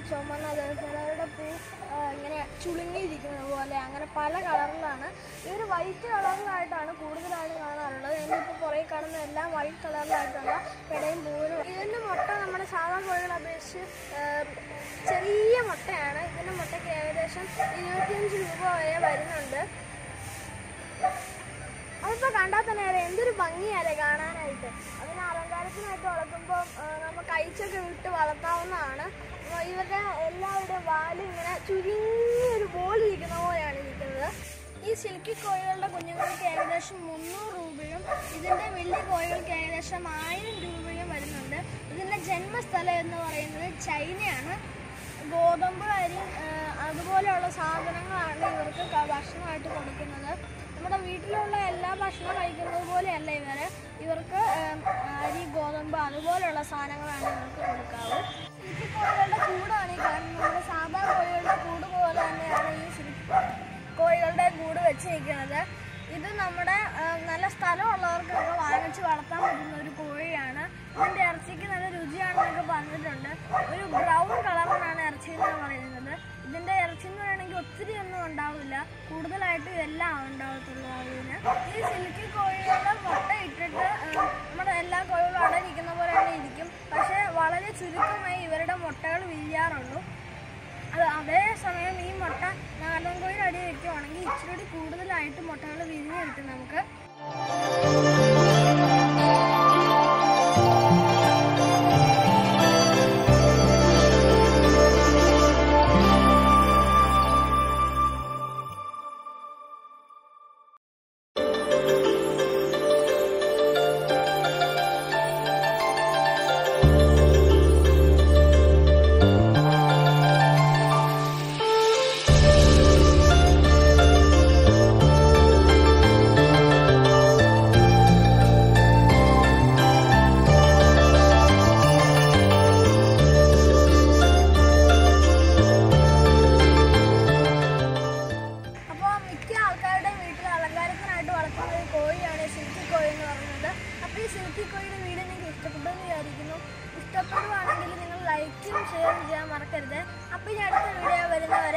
ചുമന്നത് ചിലവരുടെ പൂ ആ, ഇങ്ങനെ ചുളുങ്ങിയിരിക്കുന്നത് പോലെ അങ്ങനെ പല കളറിലാണ് ഇവർ വൈറ്റ് കളറിലായിട്ടാണ് കൂടുതലായിട്ട് കാണാറുള്ളത് എന്നിപ്പോൾ പുറകെ കാണുന്ന എല്ലാം വൈറ്റ് കളറിലായിട്ടുള്ള പെടയും പൂവിനും ഇതിൻ്റെ മുട്ട നമ്മുടെ സാധാ കോഴികളെ അപേക്ഷിച്ച് ആ, ചെറിയ മുട്ടയാണ് ഇതിൻ്റെ മുട്ടയ്ക്ക് ഏകദേശം ഇരുപത്തിയഞ്ച് രൂപ വരെ വരുന്നുണ്ട് അതിപ്പോൾ കണ്ടാൽ തന്നെ അറിയാം എന്തൊരു ഭംഗിയല്ലേ കാണാനായിട്ട് അതിന് അലങ്കാരത്തിനായിട്ട് വളർത്തുമ്പോൾ നമുക്ക് അയച്ചൊക്കെ വിട്ട് വളർത്താവുന്നതാണ് അപ്പോൾ ഇവരുടെ എല്ലാവരുടെയും വാല് ഇങ്ങനെ ചുരുങ്ങിയൊരു ബോൾ ഇരിക്കുന്ന പോലെയാണ് ഇരിക്കുന്നത് ഈ സിൽക്കി കോഴികളുടെ കുഞ്ഞുങ്ങൾക്ക് ഏകദേശം മുന്നൂറ് രൂപയും ഇതിൻ്റെ വലിയ കോഴികൾക്ക് ഏകദേശം ആയിരം രൂപയും വരുന്നുണ്ട് ഇതിൻ്റെ ജന്മസ്ഥലം എന്ന് പറയുന്നത് ചൈനയാണ് ഗോതമ്പ് അരി ആ, അതുപോലെയുള്ള സാധനങ്ങളാണ് ഇവർക്ക് ക- ഭക്ഷണമായിട്ട് കൊടുക്കുന്നത് നമ്മുടെ വീട്ടിലുള്ള എല്ലാ ഭക്ഷണം കഴിക്കുന്നത് പോലെയല്ല ഇവർ ഇവർക്ക് ഉം, അരി ഗോതമ്പ് അതുപോലെയുള്ള സാധനങ്ങളാണ് ഇവർക്ക് കൊടുക്കാറ് സിൽക്കി കോഴികളുടെ കൂടാണ് ഈ കാണുന്നത് നമ്മുടെ സാധാ കോഴികളുടെ കൂട് പോലെ തന്നെയാണ് ഈ സിൽക്കി കോഴികളുടെ കൂട് വെച്ചിരിക്കുന്നത് ഇത് നമ്മുടെ ആ, നല്ല സ്ഥലമുള്ളവർക്കൊക്കെ വാങ്ങിച്ച് വളർത്താൻ പറ്റുന്ന ഒരു കോഴിയാണ് ഇതിൻ്റെ ഇറച്ചിക്ക് നല്ല രുചിയാണെന്നൊക്കെ പറഞ്ഞിട്ടുണ്ട് ഒരു ബ്രൗൺ കളറിനാണ് ഇറച്ചി എന്ന് പറയുന്നത് ഇതിൻ്റെ ഇറച്ചി എന്ന് പറയുകയാണെങ്കിൽ ഒത്തിരി ഒന്നും ഉണ്ടാവില്ല കൂടുതലായിട്ട് ഇതെല്ലാം ഉണ്ടാവത്തുള്ളൂ അതിന് ഈ സിൽക്കി കോഴികളുടെ മുട്ട ഇട്ടിട്ട് ആ, നമ്മുടെ എല്ലാ കോഴികളും അടയിരിക്കുന്ന പോലെ തന്നെ ഇരിക്കും പക്ഷേ വളരെ ചുരുക്കമായി ഇവരുടെ മുട്ടകൾ വിരിയാറുള്ളൂ അത് അതേസമയം ഈ മുട്ട നാടൻ കോഴിയുടെ അടി വയ്ക്കുവാണെങ്കിൽ ഇച്ചിരി കൂടി കൂടുതലായിട്ട് മുട്ടകൾ വിരിഞ്ഞ് കിട്ടും നമുക്ക് അപ്പോൾ മിക്ക ആൾക്കാരുടെ വീട്ടിൽ അലങ്കാരത്തിനായിട്ട് വളർത്തുന്ന ഒരു കോഴിയാണ് സിൽക്കി കോഴി എന്ന് പറയുന്നത് അപ്പോൾ ഈ സിൽക്കി കോഴിയുടെ വീഡിയോ നിങ്ങൾക്ക് ഇഷ്ടപ്പെട്ടെന്ന് വിചാരിക്കുന്നു ഇഷ്ടപ്പെടുവാണെങ്കിൽ നിങ്ങൾ ലൈക്കും ഷെയറും ചെയ്യാൻ മറക്കരുത് അപ്പോൾ ഈ അടുത്ത വീഡിയോ വരുന്നവരെ